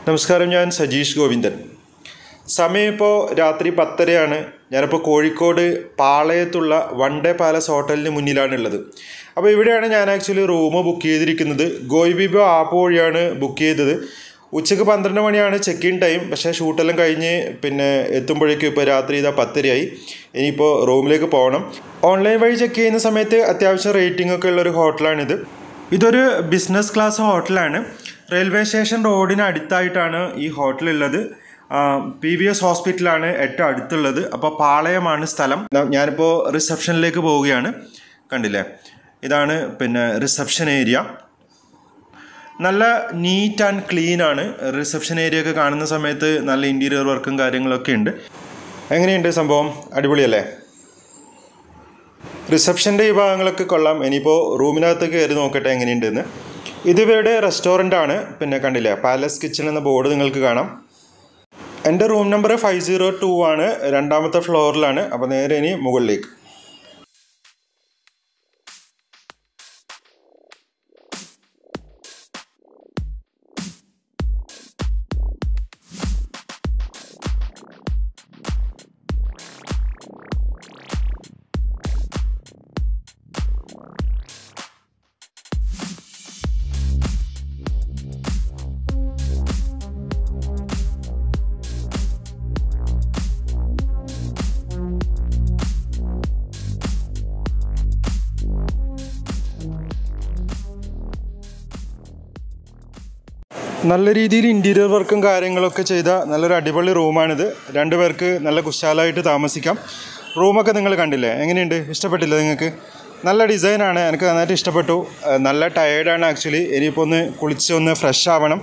നമസ്കാരം ഞാൻ സജീഷ് ഗോവിന്ദൻ സമയം ഇപ്പോൾ രാത്രി പത്തരയാണ് ഞാനിപ്പോൾ കോഴിക്കോട് പാളയത്തുള്ള വൺ ഡേ പാലസ് ഹോട്ടലിന് മുന്നിലാണുള്ളത് അപ്പോൾ ഇവിടെയാണ് ഞാൻ ആക്ച്വലി റൂം ബുക്ക് ചെയ്തിരിക്കുന്നത് ഗോയിബിബോ ആപ്പ് വഴിയാണ് ബുക്ക് ചെയ്തത് ഉച്ചയ്ക്ക് പന്ത്രണ്ട് മണിയാണ് ചെക്ക് ഇൻ ടൈം പക്ഷേ ഷൂട്ടെല്ലാം കഴിഞ്ഞ് പിന്നെ എത്തുമ്പോഴേക്കും ഇപ്പോൾ രാത്രി ഇതാ പത്തരയായി ഇനിയിപ്പോൾ റൂമിലേക്ക് പോകണം ഓൺലൈൻ വഴി ചെക്ക് ചെയ്യുന്ന സമയത്ത് അത്യാവശ്യം റേറ്റിംഗ് ഒക്കെ ഉള്ള ഒരു ഹോട്ടലാണിത് ഇതൊരു ബിസിനസ് ക്ലാസ് ഹോട്ടലാണ് റെയിൽവേ സ്റ്റേഷൻ റോഡിന് അടുത്തായിട്ടാണ് ഈ ഹോട്ടലുള്ളത് പി വി എസ് ഹോസ്പിറ്റലാണ് ഏറ്റവും അടുത്തുള്ളത് അപ്പോൾ പാളയമാണ് സ്ഥലം ഞാനിപ്പോൾ റിസപ്ഷനിലേക്ക് പോവുകയാണ് കണ്ടില്ലേ ഇതാണ് പിന്നെ റിസപ്ഷൻ ഏരിയ നല്ല നീറ്റ് ആൻഡ് ക്ലീൻ ആണ് റിസപ്ഷൻ ഏരിയ ഒക്കെ കാണുന്ന സമയത്ത് നല്ല ഇൻറ്റീരിയർ വർക്കും കാര്യങ്ങളൊക്കെ ഉണ്ട് എങ്ങനെയുണ്ട് സംഭവം അടിപൊളിയല്ലേ റിസപ്ഷൻ്റെ ഈ ഭാഗങ്ങളൊക്കെ കൊള്ളാം ഇനിയിപ്പോൾ റൂമിനകത്ത് കയറി നോക്കട്ടെ എങ്ങനെയുണ്ടെന്ന് ഇത് ഇവരുടെ റെസ്റ്റോറൻ്റ് ആണ് പിന്നെ കണ്ടില്ലേ പാലസ് കിച്ചൺ എന്ന ബോർഡ് നിങ്ങൾക്ക് കാണാം എൻ്റെ room number five zero two ആണ് രണ്ടാമത്തെ ഫ്ലോറിലാണ് അപ്പോൾ നേരെ ഇനി മുകളിലേക്ക് നല്ല രീതിയിൽ ഇൻറ്റീരിയർ വർക്കും കാര്യങ്ങളൊക്കെ ചെയ്ത നല്ലൊരു അടിപൊളി റൂമാണിത് രണ്ട് പേർക്ക് നല്ല കുശാലായിട്ട് താമസിക്കാം റൂമൊക്കെ നിങ്ങൾ കണ്ടില്ലേ എങ്ങനെയുണ്ട് ഇഷ്ടപ്പെട്ടില്ല നിങ്ങൾക്ക് നല്ല ഡിസൈനാണ് എനിക്ക് നന്നായിട്ട് ഇഷ്ടപ്പെട്ടു ഏഹ് നല്ല ടയേർഡാണ് ആക്ച്വലി ഇനിയിപ്പോൾ ഒന്ന് കുളിച്ച് ഒന്ന് ഫ്രഷ് ആവണം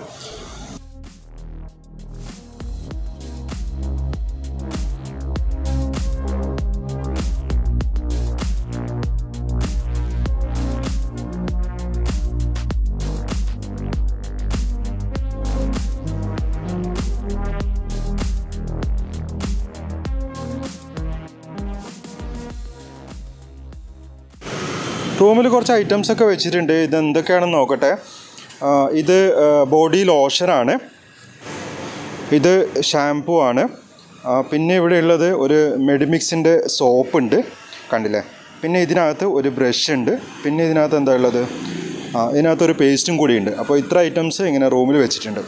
റൂമിൽ കുറച്ച് ഐറ്റംസ് ഒക്കെ വെച്ചിട്ടുണ്ട് ഇത് എന്തൊക്കെയാണെന്ന് നോക്കട്ടെ ആ, ഇത് ബോഡി ലോഷനാണ് ഇത് ഷാംപൂ ആണ് ആ, പിന്നെ ഇവിടെ ഉള്ളത് ഒരു മെഡിമിക്സിൻ്റെ സോപ്പ് ഉണ്ട് കണ്ടില്ലേ പിന്നെ ഇതിനകത്ത് ഒരു ബ്രഷ് ഉണ്ട് പിന്നെ ഇതിനകത്ത് എന്താ ഉള്ളത് ആ ഇതിനകത്ത് ഒരു പേസ്റ്റും കൂടി ഉണ്ട് അപ്പോൾ ഇത്ര ഐറ്റംസ് ഇങ്ങനെ റൂമിൽ വെച്ചിട്ടുണ്ട്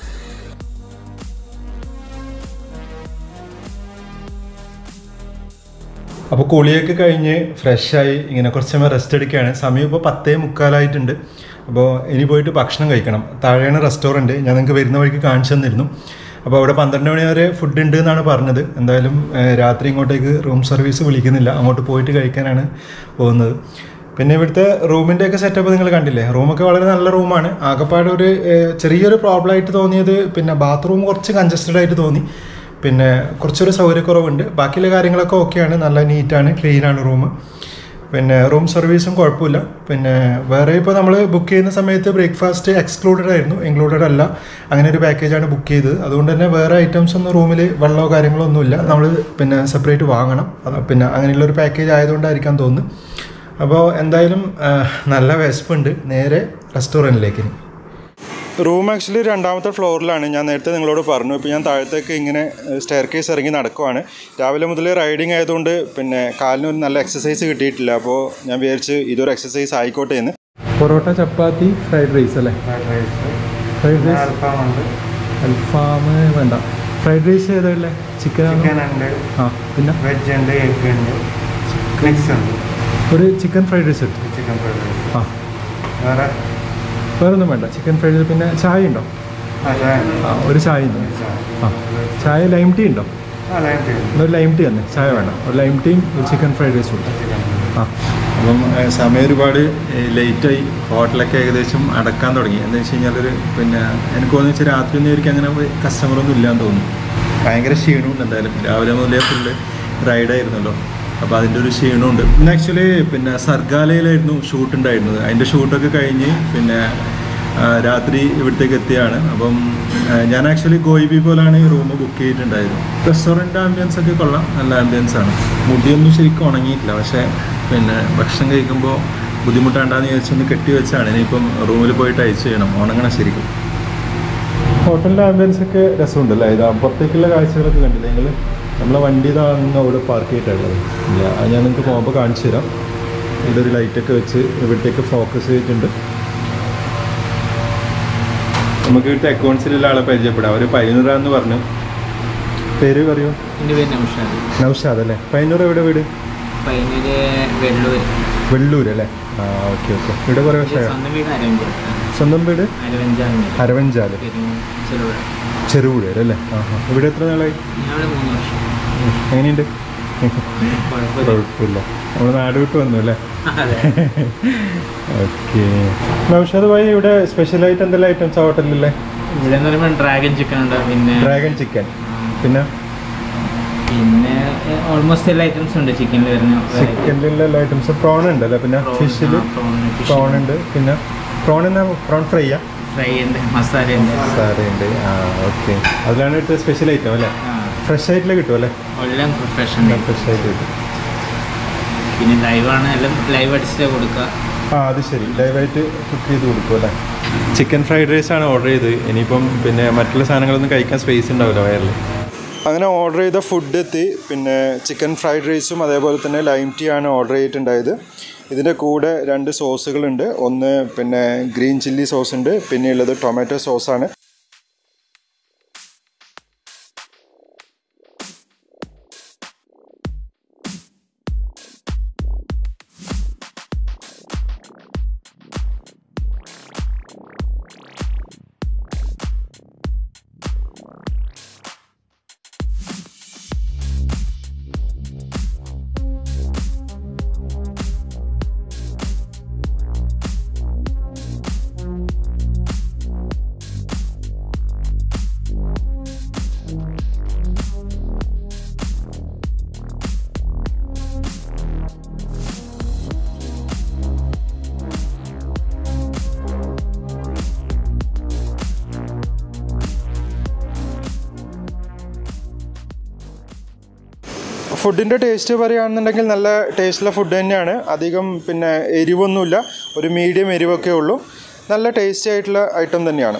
അപ്പോൾ കുളിയൊക്കെ കഴിഞ്ഞ് ഫ്രഷായി ഇങ്ങനെ കുറച്ച് സമയം റെസ്റ്റ് എടുക്കുകയാണ് സമയം ഇപ്പോൾ പത്തേ മുക്കാലായിട്ടുണ്ട് അപ്പോൾ ഇനി പോയിട്ട് ഭക്ഷണം കഴിക്കണം താഴെയാണ് റെസ്റ്റോറൻറ്റ് ഞാൻ നിങ്ങൾക്ക് വരുന്ന വഴിക്ക് കാണിച്ചു തന്നിരുന്നു അപ്പോൾ അവിടെ പന്ത്രണ്ട് മണി വരെ ഫുഡ് ഉണ്ട് എന്നാണ് പറഞ്ഞത് എന്തായാലും ഏഹ്, രാത്രി ഇങ്ങോട്ടേക്ക് റൂം സർവീസ് വിളിക്കുന്നില്ല അങ്ങോട്ട് പോയിട്ട് കഴിക്കാനാണ് പോകുന്നത് പിന്നെ ഇവിടുത്തെ റൂമിൻ്റെ ഒക്കെ സെറ്റപ്പ് നിങ്ങൾ കണ്ടില്ലേ റൂമൊക്കെ വളരെ നല്ല റൂമാണ് ആകെപ്പാടെ ഒരു ഏഹ്, ചെറിയൊരു പ്രോബ്ലം ആയിട്ട് തോന്നിയത് പിന്നെ ബാത്റൂം കുറച്ച് കൺജസ്റ്റഡ് ആയിട്ട് തോന്നി പിന്നെ കുറച്ചൊരു സൗകര്യക്കുറവുണ്ട് ബാക്കിയുള്ള കാര്യങ്ങളൊക്കെ ഓക്കെയാണ് നല്ല നീറ്റാണ് ക്ലീനാണ് റൂം പിന്നെ റൂം സർവീസും കുഴപ്പമില്ല പിന്നെ വേറെ ഇപ്പോൾ നമ്മൾ ബുക്ക് ചെയ്യുന്ന സമയത്ത് ബ്രേക്ക്ഫാസ്റ്റ് എക്സ്ക്ലൂഡഡ് ആയിരുന്നു ഇൻക്ലൂഡഡ് അല്ല അങ്ങനെ ഒരു പാക്കേജാണ് ബുക്ക് ചെയ്തത് അതുകൊണ്ട് തന്നെ വേറെ ഐറ്റംസ് ഒന്നും റൂമിൽ വെള്ളമോ കാര്യങ്ങളോ ഒന്നുമില്ല നമ്മൾ പിന്നെ സെപ്പറേറ്റ് വാങ്ങണം അത് പിന്നെ അങ്ങനെയുള്ള ഒരു പാക്കേജ് ആയതുകൊണ്ടായിരിക്കാൻ തോന്നുന്നു അപ്പോൾ എന്തായാലും ആ, നല്ല വിശപ്പുണ്ട് നേരെ റെസ്റ്റോറൻറ്റിലേക്ക് ഇനി റൂം ആക്ച്വലി രണ്ടാമത്തെ ഫ്ലോറിലാണ് ഞാൻ നേരത്തെ നിങ്ങളോട് പറഞ്ഞു ഇപ്പോൾ ഞാൻ താഴത്തേക്ക് ഇങ്ങനെ സ്റ്റെയർ കേസ് ഇറങ്ങി നടക്കുവാണ് രാവിലെ മുതൽ റൈഡിങ് ആയതുകൊണ്ട് പിന്നെ കാലിന് ഒരു നല്ല എക്സസൈസ് കിട്ടിയിട്ടില്ല അപ്പോൾ ഞാൻ വിചാരിച്ച് ഇതൊരു എക്സസൈസ് ആയിക്കോട്ടെ എന്ന് പൊറോട്ട ചപ്പാത്തി ഫ്രൈഡ് റൈസ് അല്ലേ ഫ്രൈഡ് റൈസ് അൽഫാമുണ്ട് അൽഫാം വേണ്ട ഫ്രൈഡ് റൈസ് ഏതല്ലേ ചിക്കൻ ചിക്കൻ ഉണ്ട് ആ പിന്നെ വെജ് ഉണ്ട് എഗ് ഉണ്ട് മിക്സ് ഉണ്ട് ഒരു ചിക്കൻ ഫ്രൈഡ് റൈസ് എടുത്തു ചിക്കൻ ഫ്രൈഡ് റൈസ് ആ വേറെ വേറെ ഒന്നും വേണ്ട ചിക്കൻ ഫ്രൈഡ് റൈസ് പിന്നെ ചായ ഉണ്ടോ അല്ല ആ ഒരു ചായ ഉണ്ട് ആ ചായ ലൈം ടീ ഉണ്ടോ ആ ലൈം ടീ ഉണ്ട് ഒരു ലൈം ടീ തന്നെ ചായ വേണ്ട ഒരു ലൈം ടീയും ഒരു ചിക്കൻ ഫ്രൈഡ് റൈസും ഉണ്ട് ചിക്കൻ ആ അപ്പം ഏഹ്, സമയം ഒരുപാട് ലേറ്റായി ഹോട്ടലൊക്കെ ഏകദേശം അടക്കാൻ തുടങ്ങി എന്താ വെച്ച് കഴിഞ്ഞാൽ ഒരു പിന്നെ എനിക്ക് തോന്നുന്നു വെച്ചാൽ രാത്രി ഒന്നും എനിക്ക് അങ്ങനെ കസ്റ്റമറൊന്നും ഇല്ലാന്ന് തോന്നുന്നു ഭയങ്കര ക്ഷീണമുണ്ട് എന്തായാലും രാവിലെ മുതലേ ഫുള്ള് റൈഡായിരുന്നല്ലോ അപ്പോൾ അതിൻ്റെ ഒരു ക്ഷീണമുണ്ട് ഇന്ന് ആക്ച്വലി പിന്നെ സർഗാലയിലായിരുന്നു ഷൂട്ട് ഉണ്ടായിരുന്നത് അതിൻ്റെ ഷൂട്ടൊക്കെ കഴിഞ്ഞ് പിന്നെ ആ, രാത്രി ഇവിടത്തേക്ക് എത്തിയാണ് അപ്പം ആ, ഞാൻ ആക്ച്വലി ഗോയിബി പോലാണ് ഈ റൂം ബുക്ക് ചെയ്തിട്ടുണ്ടായിരുന്നു റെസ്റ്റോറൻറ്റ് ആംബിയൻസ് ഒക്കെ കൊള്ളാം നല്ല ആംബിയൻസ് ആണ് മുടിയൊന്നും ശരിക്കും ഉണങ്ങിയിട്ടില്ല പക്ഷേ പിന്നെ ഭക്ഷണം കഴിക്കുമ്പോൾ ബുദ്ധിമുട്ടാണ്ടാന്ന് വിചാരിച്ചൊന്ന് കെട്ടി വെച്ചാണ് ഇനിയിപ്പം റൂമിൽ പോയിട്ട് അയച്ചു ചെയ്യണം ഉണങ്ങണം ശരിക്കും ഹോട്ടലിൻ്റെ ആംബിയൻസ് ഒക്കെ രസമുണ്ടല്ലേ ഇത് അപ്പുറത്തേക്കുള്ള കാഴ്ചകളൊക്കെ കണ്ടില്ലേ നിങ്ങൾ നമ്മളെ വണ്ടി ഇതാണ് അവിടെ പാർക്ക് ചെയ്തിട്ടുള്ളത് ഇല്ല അത് ഞാൻ നിങ്ങൾക്ക് പോകുമ്പോൾ കാണിച്ചു തരാം ഇവിടെ ഒരു ലൈറ്റൊക്കെ വെച്ച് ഇവിടത്തേക്ക് ഫോക്കസ് ചെയ്തിട്ടുണ്ട് നമുക്ക് ഇവിടുത്തെ അക്കൗണ്ട്സിലുള്ള ആളെ പരിചയപ്പെടാം അവർ പയ്യന്നൂരാന്ന് പറഞ്ഞു പേര് പറയൂ എൻ്റെ പേര് നൗഷാദ് നൗഷാദ് അല്ലേ പയ്യന്നൂർ എവിടെ വീട് പയ്യന്നൂര് വെള്ളൂർ വെള്ളൂർ അല്ലേ ആ ഓക്കെ ഓക്കെ ഇവിടെ കുറേ വർഷമായോ സ്വന്തം വീട് അരവഞ്ചാണ് സ്വന്തം വീട് അരവഞ്ചാണ് അരവഞ്ചാല് ചെറുപുഴ ചെറുപുഴ അല്ലേ ആ ആ ഇവിടെ എത്ര നാളായി ഞാനിവിടെ മൂന്ന് വർഷം എങ്ങനെയുണ്ട് കുഴപ്പമില്ല കുഴപ്പമില്ല നമ്മൾ നാട് വിട്ട് വന്നു അല്ലേ അതെ ഓക്കെ നൗഷാദ് ഭായി ഇവിടെ സ്പെഷ്യലായിട്ട് എന്തെല്ലാം ഐറ്റംസ് ആ ഹോട്ടലിലല്ലേ ഇവിടെ എന്ന് പറയുമ്പോൾ ഡ്രാഗൺ ചിക്കൻ ഉണ്ട് പിന്നെ ഡ്രാഗൺ ചിക്കൻ പിന്നെ പിന്നെ ഓൾമോസ്റ്റ് എല്ലാ ഐറ്റംസും ഉണ്ട് ചിക്കനിൽ വരുന്ന ചിക്കനിലുള്ള എല്ലാ ഐറ്റംസ് പ്രോൺ ഉണ്ട് അല്ലേ പിന്നെ ഫിഷിൽ പ്രോൺ ഉണ്ട് പിന്നെ പ്രോൺ എന്നാ പ്രോൺ ഫ്രൈയാ ഫ്രൈ ഉണ്ട് മസാല ഉണ്ട് സാറേ ഉണ്ട് ആ ഓക്കെ അതിലാണ് ഇവിടുത്തെ സ്പെഷ്യൽ ഐറ്റം അല്ലേ ഫ്രഷ് ആയിട്ടുള്ള കിട്ടും അല്ലേ എല്ലാം പ്രൊഫഷണൽ ഫ്രഷ് ആയിട്ട് കിട്ടും പിന്നെ ലൈവാണ് എല്ലാം ലൈവ് അടിച്ചിട്ട് കൊടുക്കുക ആ അത് ശരി ലൈവായിട്ട് കുക്ക് ചെയ്ത് കൊടുക്കും അല്ലേ ചിക്കൻ ഫ്രൈഡ് റൈസ് ആണ് ഓർഡർ ചെയ്തത് ഇനിയിപ്പം പിന്നെ മറ്റുള്ള സാധനങ്ങളൊന്നും കഴിക്കാൻ സ്പേസ് ഉണ്ടാവില്ല വയറിൽ അങ്ങനെ ഓർഡർ ചെയ്ത ഫുഡ് എത്തി പിന്നെ ചിക്കൻ ഫ്രൈഡ് റൈസും അതേപോലെ തന്നെ ലൈം ടീ ആണ് ഓർഡർ ചെയ്തിട്ടുണ്ടായത് ഇതിൻ്റെ കൂടെ രണ്ട് സോസുകളുണ്ട് ഒന്ന് പിന്നെ ഗ്രീൻ ചില്ലി സോസ് ഉണ്ട് പിന്നെ ഉള്ളത് ടൊമാറ്റോ സോസാണ് ഫുഡിൻ്റെ ടേസ്റ്റ് പറയുകയാണെന്നുണ്ടെങ്കിൽ നല്ല ടേസ്റ്റുള്ള ഫുഡ് തന്നെയാണ് അധികം പിന്നെ എരിവൊന്നുമില്ല ഒരു മീഡിയം എരിവൊക്കെ ഉള്ളൂ നല്ല ടേസ്റ്റി ആയിട്ടുള്ള ഐറ്റം തന്നെയാണ്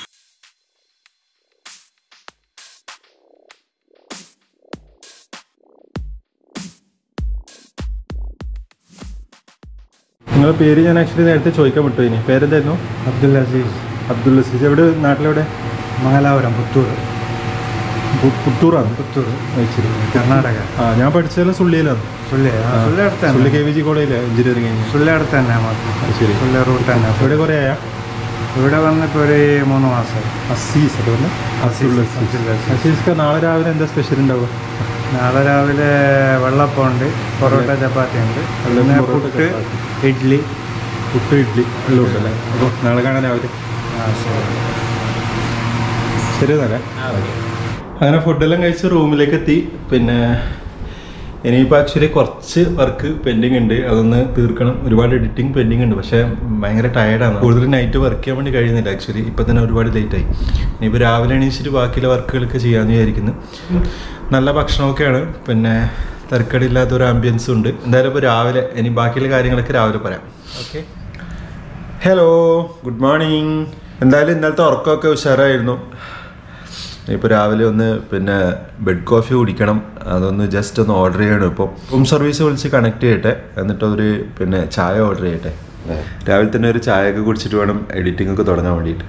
നിങ്ങളുടെ പേര് ഞാൻ ആക്ച്വലി നേരത്തെ ചോദിക്കാൻ വിട്ടു ഇനി പേരെന്തായിരുന്നു അബ്ദുൽ അസീസ് അബ്ദുൽ അസീസ് എവിടെ നാട്ടിലെവിടെ മംഗലാപുരം പുത്തൂർ പു- പുത്തൂറാണ് പുത്തൂർ അത് ശരി കർണാടക ആ ഞാൻ പഠിച്ചതെല്ലാം സുള്ളിയിലാണ് സുള്ളി ആ സുള്ളി അടുത്ത് സുള്ളി തന്നെ കെ വി ജി കോളേജിലെ എഞ്ചിനീയറിംഗ് കഴിഞ്ഞു സുള്ളി അടുത്ത് തന്നെ മാത്രം അത് ശരി സുള്ളി റൂട്ട് തന്നെ ഇവിടെ കുറേ ആയാ ഇവിടെ വന്നിപ്പോൾ ഒരു മൂന്ന് മാസം അസീസ് അത് പറഞ്ഞെ? അബ്ദുൽ അസീസ് അബ്ദുൽ അസീസ്. അസീസ്ക്ക് നാളെ രാവിലെ എന്താ സ്പെഷ്യൽ ഉണ്ടാവുക നാളെ രാവിലെ വെള്ളപ്പം ഉണ്ട് പൊറോട്ട ചപ്പാത്തി ഉണ്ട് വെള്ളപ്പം, പിന്നെ പൊറോട്ട, പുട്ട് ചപ്പാത്തി. ഇഡ്ഡലി പുട്ട് ഇഡ്ഡലി എല്ലാം ഉണ്ടല്ലേ അപ്പോൾ നാളെ കാണാൻ രാവിലെ ആ ശരി ശരി എന്നാലേ അങ്ങനെ ഫുഡെല്ലാം കഴിച്ച് റൂമിലേക്ക് എത്തി പിന്നെ ഇനിയിപ്പോൾ ആക്ച്വലി കുറച്ച് വർക്ക് പെൻഡിങ് ഉണ്ട് അതൊന്ന് തീർക്കണം ഒരുപാട് എഡിറ്റിംഗ് പെൻഡിങ് ഉണ്ട് പക്ഷേ ഭയങ്കര ടയർഡാണ് കൂടുതൽ നൈറ്റ് വർക്ക് ചെയ്യാൻ വേണ്ടി കഴിയുന്നില്ല ആക്ച്വലി ഇപ്പം തന്നെ ഒരുപാട് ലേറ്റായി ഇനിയിപ്പോൾ രാവിലെ എണീച്ചിട്ട് ബാക്കിയുള്ള വർക്കുകളൊക്കെ ചെയ്യാമെന്ന് വിചാരിക്കുന്നു നല്ല ഭക്ഷണമൊക്കെയാണ് പിന്നെ തിരക്കടില്ലാത്ത ഒരു ആംബിയൻസും ഉണ്ട് എന്തായാലും ഇപ്പോൾ രാവിലെ ഇനി ബാക്കിയുള്ള കാര്യങ്ങളൊക്കെ രാവിലെ പറയാം ഓക്കെ ഹലോ ഗുഡ് മോർണിംഗ് എന്തായാലും ഇന്നലത്തെ ഉറക്കമൊക്കെ ഉഷാറായിരുന്നു ഇപ്പോൾ രാവിലെ ഒന്ന് പിന്നെ ബെഡ് കോഫി കുടിക്കണം അതൊന്ന് ജസ്റ്റ് ഒന്ന് ഓർഡർ ചെയ്യണം ഇപ്പോൾ റൂം സർവീസ് വിളിച്ച് കണക്ട് ചെയ്യട്ടെ എന്നിട്ട് ഒരു പിന്നെ ചായ ഓർഡർ ചെയ്യട്ടെ രാവിലെ തന്നെ ഒരു ചായ ഒക്കെ കുടിച്ചിട്ട് വേണം എഡിറ്റിംഗ് ഒക്കെ തുടങ്ങാൻ വേണ്ടിയിട്ട്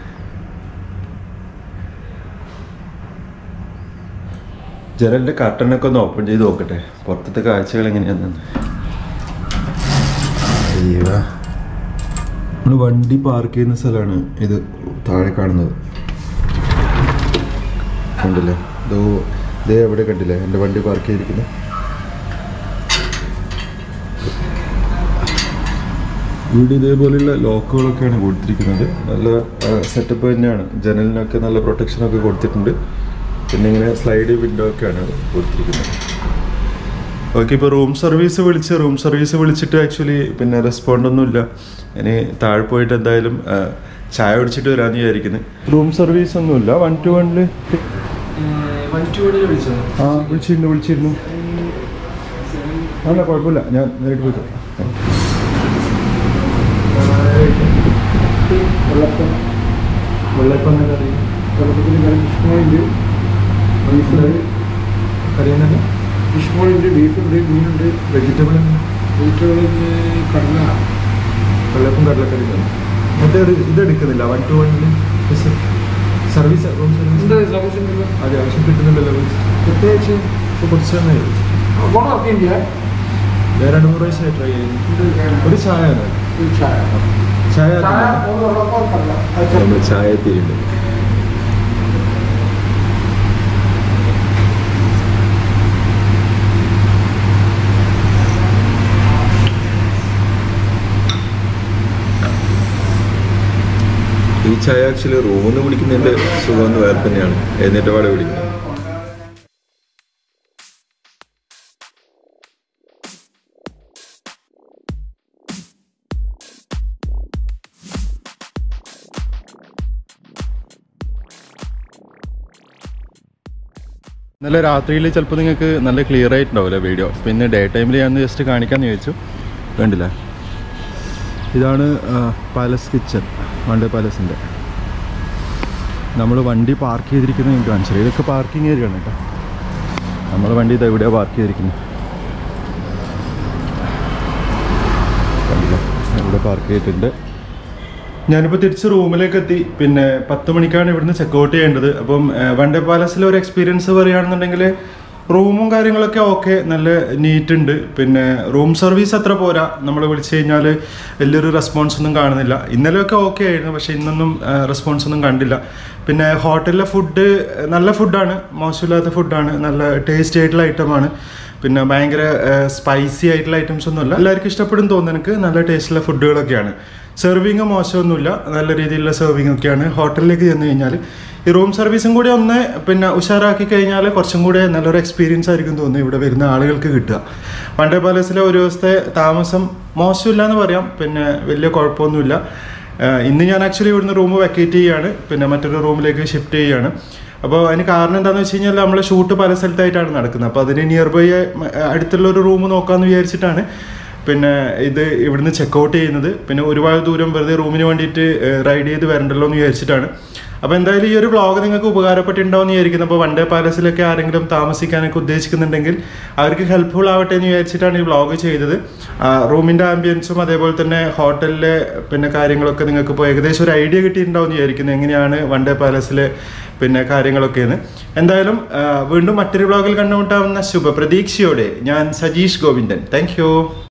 ജനലിൻ്റെ കർട്ടനൊക്കെ ഒന്ന് ഓപ്പൺ ചെയ്ത് നോക്കട്ടെ പുറത്തത്തെ കാഴ്ചകൾ എങ്ങനെയാണെന്ന് അയ്യോ നമ്മൾ വണ്ടി പാർക്ക് ചെയ്യുന്ന സ്ഥലമാണ് ഇത് താഴെ കാണുന്നത് കണ്ടില്ലേ ഇതോ ഇതേ എവിടെ കണ്ടില്ലേ എൻ്റെ വണ്ടി പാർക്ക് ചെയ്തിരിക്കുന്നത് ഇവിടെ ഇതേപോലെയുള്ള ലോക്കുകളൊക്കെയാണ് കൊടുത്തിരിക്കുന്നത് നല്ല സെറ്റപ്പ് തന്നെയാണ് ജനലിനൊക്കെ നല്ല പ്രൊട്ടക്ഷനൊക്കെ കൊടുത്തിട്ടുണ്ട് പിന്നെ ഇങ്ങനെ സ്ലൈഡ് വിൻഡോ ഒക്കെയാണ് കൊടുത്തിരിക്കുന്നത് ഓക്കെ ഇപ്പോൾ റൂം സർവീസ് വിളിച്ച് റൂം സർവീസ് വിളിച്ചിട്ട് ആക്ച്വലി പിന്നെ റെസ്പോണ്ട് ഒന്നുമില്ല ഇനി താഴെ പോയിട്ട് എന്തായാലും ആ, ചായ കുടിച്ചിട്ട് വരാമെന്ന് വിചാരിക്കുന്നത് റൂം സർവീസ് ഒന്നുമില്ല വൺ ടു വണ്ണിൽ വൺ ടു വിളിച്ചോ ആ വിളിച്ചിരുന്നു വിളിച്ചിരുന്നു അല്ല കുഴപ്പമില്ല ഞാൻ നേരിട്ട് പോയിട്ട് വെള്ളപ്പം വെള്ളപ്പം കറി തലപ്പത്തിൽ കറി ഫിഷ് മോളുണ്ട് ബീഫുണ്ട് കറിയുന്നത് ഫിഷ് മോളുണ്ട് ബീഫുണ്ട് മീനുണ്ട് വെജിറ്റബിൾ വെജിറ്റബിളിന് കടല വെള്ളപ്പം കടലക്കറി മറ്റേ ഒരു ഇത് എടുക്കുന്നില്ല വൺ ടു വണ്ണിൽ സർവീസ് റൂം എന്താ സർവീസ് സർവീസ് ഉണ്ടല്ലോ അത്യാവശ്യം കിട്ടുന്നുണ്ടല്ലോ പ്രത്യേകിച്ച് ഇപ്പോൾ കുറച്ച് തന്നെ ഫോൺ വർക്ക് ചെയ്യില്ല വേറെ രണ്ട് മൂന്ന് പ്രാവശ്യമായി ട്രൈ ചെയ്യുന്നു ഒരു ചായ ആണ്. ചായ ചായ ചായ ആക്കുന്നില്ല. മൂന്ന് വെള്ളപ്പം കടല അത് നമ്മൾ ചായ എത്തിയിട്ടുണ്ട് ഈ ചായ ആക്ച്വലി റൂമിൽ നിന്ന് കുടിക്കുന്നതിന്റെ സുഖം ഒന്ന് വേറെ തന്നെയാണ് എന്നിട്ട് പാടെ കുടിക്കുന്നത് ഇന്നലെ രാത്രിയിൽ ചിലപ്പോൾ നിങ്ങൾക്ക് നല്ല ക്ലിയർ ആയിട്ടുണ്ടാവില്ല വീഡിയോ പിന്നെ ഡേ ടൈമിൽ ഞാൻ ജസ്റ്റ് കാണിക്കാമെന്ന് ചോദിച്ചു കണ്ടില്ല ഇതാണ് പാലസ് കിച്ചൺ വണ്ടേ പാലസിൻ്റെ നമ്മൾ വണ്ടി പാർക്ക് ചെയ്തിരിക്കുന്നത് നിങ്ങൾക്ക് കാണിച്ചു തരാം. ഇതൊക്കെ പാർക്കിംഗ് ഏരിയ ആണ് കേട്ടോ നമ്മൾ വണ്ടി ഇത് എവിടെയാണ് പാർക്ക് ചെയ്തിരിക്കുന്നത് കണ്ടില്ലേ ഇവിടെ പാർക്ക് ചെയ്തിട്ടുണ്ട് ഞാനിപ്പോൾ തിരിച്ച് റൂമിലേക്ക് എത്തി പിന്നെ പത്ത് മണിക്കാണ് ഇവിടുന്ന് ചെക്കൗട്ട് ചെയ്യേണ്ടത് അപ്പം വണ്ടേ പാലസിലെ ഒരു എക്സ്പീരിയൻസ് പറയുകയാണെന്നുണ്ടെങ്കിൽ റൂമും കാര്യങ്ങളൊക്കെ ഓക്കെ നല്ല നീറ്റ് ഉണ്ട് പിന്നെ റൂം സർവീസ് അത്ര പോരാ നമ്മൾ വിളിച്ചു കഴിഞ്ഞാൽ വലിയൊരു റെസ്പോൺസ് ഒന്നും കാണുന്നില്ല ഇന്നലെയൊക്കെ ഓക്കെ ആയിരുന്നു പക്ഷേ ഇന്നൊന്നും റെസ്പോൺസ് ഒന്നും കണ്ടില്ല പിന്നെ ഹോട്ടലിലെ ഫുഡ് നല്ല ഫുഡാണ് മോശമില്ലാത്ത ഫുഡാണ് നല്ല ടേസ്റ്റി ആയിട്ടുള്ള ഐറ്റമാണ് പിന്നെ ഭയങ്കര സ്പൈസി ആയിട്ടുള്ള ഐറ്റംസ് ഒന്നുമല്ല എല്ലാവർക്കും ഇഷ്ടപ്പെടും തോന്നുന്നു എനിക്ക് നല്ല ടേസ്റ്റുള്ള ഫുഡുകളൊക്കെയാണ് സെർവിങ് മോശമൊന്നുമില്ല നല്ല രീതിയിലുള്ള സെർവിങ് ഒക്കെയാണ് ഹോട്ടലിലേക്ക് ചെന്ന് കഴിഞ്ഞാൽ ഈ റൂം സർവീസും കൂടി ഒന്ന് പിന്നെ ഉഷാറാക്കി കഴിഞ്ഞാൽ കുറച്ചും കൂടെ നല്ലൊരു എക്സ്പീരിയൻസ് ആയിരിക്കും തോന്നുന്നു ഇവിടെ വരുന്ന ആളുകൾക്ക് കിട്ടുക വണ്ടേ പാലസിലെ ഒരു ദിവസത്തെ താമസം മോശമില്ല എന്ന് പറയാം പിന്നെ വലിയ കുഴപ്പമൊന്നുമില്ല ആഹ് ഇന്ന് ഞാൻ ആക്ച്വലി ഇവിടുന്ന് റൂം വെക്കേറ്റ് ചെയ്യുകയാണ് പിന്നെ മറ്റൊരു റൂമിലേക്ക് ഷിഫ്റ്റ് ചെയ്യുകയാണ് അപ്പോൾ അതിന് കാരണം എന്താണെന്ന് വെച്ച് കഴിഞ്ഞാൽ നമ്മൾ ഷൂട്ട് പല സ്ഥലത്തായിട്ടാണ് നടക്കുന്നത് അപ്പോൾ അതിന് നിയർ ബൈ അടുത്തുള്ള ഒരു റൂം നോക്കാമെന്ന് വിചാരിച്ചിട്ടാണ് പിന്നെ ഇത് ഇവിടുന്ന് ചെക്കൗട്ട് ചെയ്യുന്നത് പിന്നെ ഒരുപാട് ദൂരം വെറുതെ റൂമിന് വേണ്ടിയിട്ട് റൈഡ് ചെയ്ത് വരണ്ടല്ലോ എന്ന് വിചാരിച്ചിട്ടാണ് അപ്പോൾ എന്തായാലും ഈ ഒരു വ്ളോഗ് നിങ്ങൾക്ക് ഉപകാരപ്പെട്ടിട്ടുണ്ടാവും എന്ന് വിചാരിക്കുന്നു അപ്പോൾ വണ്ടേ പാലസിലൊക്കെ ആരെങ്കിലും താമസിക്കാനൊക്കെ ഉദ്ദേശിക്കുന്നുണ്ടെങ്കിൽ അവർക്ക് ഹെൽപ്ഫുൾ ആവട്ടെ എന്ന് വിചാരിച്ചിട്ടാണ് ഈ വ്ളോഗ് ചെയ്തത് റൂമിൻ്റെ ആംബിയൻസും അതേപോലെ തന്നെ ഹോട്ടലിലെ പിന്നെ കാര്യങ്ങളൊക്കെ നിങ്ങൾക്ക് ഇപ്പോൾ ഏകദേശം ഒരു ഐഡിയ കിട്ടിയിട്ടുണ്ടാവും എന്ന് വിചാരിക്കുന്നു എങ്ങനെയാണ് വണ്ടേ പാലസിലെ പിന്നെ കാര്യങ്ങളൊക്കെയെന്ന് എന്തായാലും ആ, വീണ്ടും മറ്റൊരു വ്ളോഗിൽ കണ്ടുമുട്ടാവുന്ന ശുഭ പ്രതീക്ഷയോടെ ഞാൻ സജീഷ് ഗോവിന്ദൻ താങ്ക്